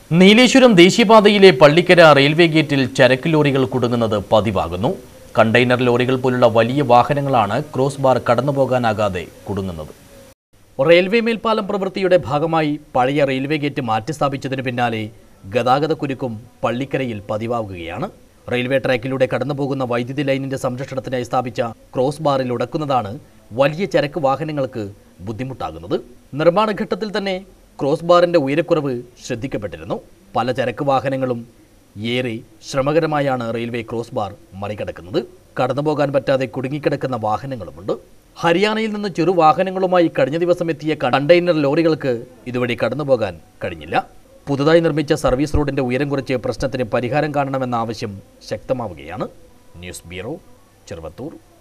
നീലേശ്വരം ദേശീയപാതയിലെ പള്ളിക്കര റെയിൽവേ ഗേറ്റിൽ ചരക്ക് ലോറികൾ കുടുങ്ങുന്നത് പതിവാകുന്നു കണ്ടെയ്നർ ലോറികൾ പോലുള്ള വലിയ വാഹനങ്ങളാണ് ക്രോസ് ബാർ കടന്നുപോകാനാകാതെ കുടുങ്ങുന്നത് റെയിൽവേ മേൽപ്പാലം പ്രവൃത്തിയുടെ ഭാഗമായി പഴയ റെയിൽവേ ഗേറ്റ് മാറ്റിസ്ഥാപിച്ചതിന് പിന്നാലെ ഗതാഗത കുരുക്കും പള്ളിക്കരയിൽ പതിവാകുകയാണ് റെയിൽവേ ട്രാക്കിലൂടെ കടന്നുപോകുന്ന വൈദ്യുതി ലൈനിന്റെ സംരക്ഷണത്തിനായി സ്ഥാപിച്ച ക്രോസ് ബാറിൽ ഉടക്കുന്നതാണ് വലിയ ചരക്ക് വാഹനങ്ങൾക്ക് ബുദ്ധിമുട്ടാകുന്നത് നിർമ്മാണ ഘട്ടത്തിൽ തന്നെ ക്രോസ് ബാറിന്റെ ഉയരക്കുറവ് ശ്രദ്ധിക്കപ്പെട്ടിരുന്നു പല ചരക്ക് വാഹനങ്ങളും ഏറെ ശ്രമകരമായാണ് റെയിൽവേ ക്രോസ് ബാർ മറികടക്കുന്നത് കടന്നുപോകാൻ പറ്റാതെ കുടുങ്ങിക്കിടക്കുന്ന വാഹനങ്ങളുമുണ്ട് ഹരിയാനയിൽ നിന്ന് ചെറു വാഹനങ്ങളുമായി കഴിഞ്ഞ ദിവസം എത്തിയ കണ്ടെയ്നർ ലോറികൾക്ക് ഇതുവഴി കടന്നുപോകാൻ കഴിഞ്ഞില്ല പുതുതായി നിർമ്മിച്ച സർവീസ് റോഡിന്റെ ഉയരം കുറച്ച് പ്രശ്നത്തിന് പരിഹാരം കാണണമെന്ന ആവശ്യം ശക്തമാവുകയാണ് ന്യൂസ് ബ്യൂറോ ചെറുവത്തൂർ